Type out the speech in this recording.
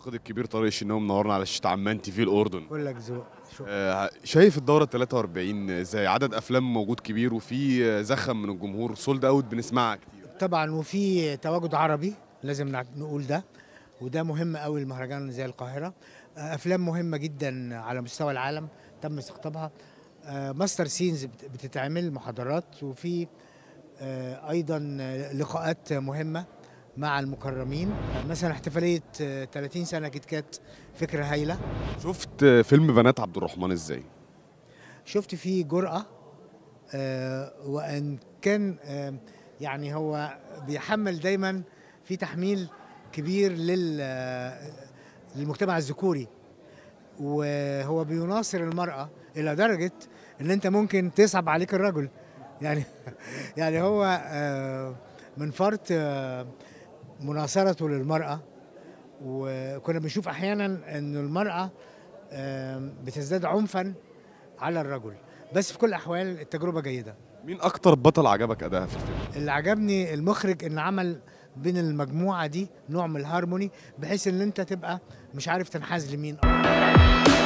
الناقد الكبير طارق الشناوي منورنا على شاشه عمان تي في الاردن كلك ذوق شكرا آه، شايف الدوره 43 ازاي عدد افلام موجود كبير وفي آه، زخم من الجمهور سولد اوت بنسمعها كتير طبعا وفي تواجد عربي لازم نع- نقول ده وده مهم قوي المهرجان زي القاهره آه، افلام مهمه جدا على مستوى العالم تم استقطابها آه، ماستر سينز بت- بتتعمل محاضرات وفي آه، ايضا آه، لقاءات مهمه مع المكرمين آه، مثلا احتفاليه آه، 30 سنه كيت كات فكره هايله شفت آه، فيلم بنات عبد الرحمن ازاي شفت فيه جرأة آه، وإن كان آه، يعني هو بيحمل دايما في تحميل كبير لل آه، للمجتمع الذكوري وهو بيناصر المرأة إلى درجة إن أنت ممكن تصعب عليك الرجل يعني يعني هو آه، من فرط آه، مناصرته للمرأة وكنا بنشوف أحيانا إن المرأة آه، بتزداد عنفا على الرجل بس في كل الاحوال التجربه جيده مين اكتر بطل عجبك اداها في الفيلم اللي عجبني المخرج ان عمل بين المجموعه دي نوع من الهارموني بحيث ان انت تبقى مش عارف تنحاز لمين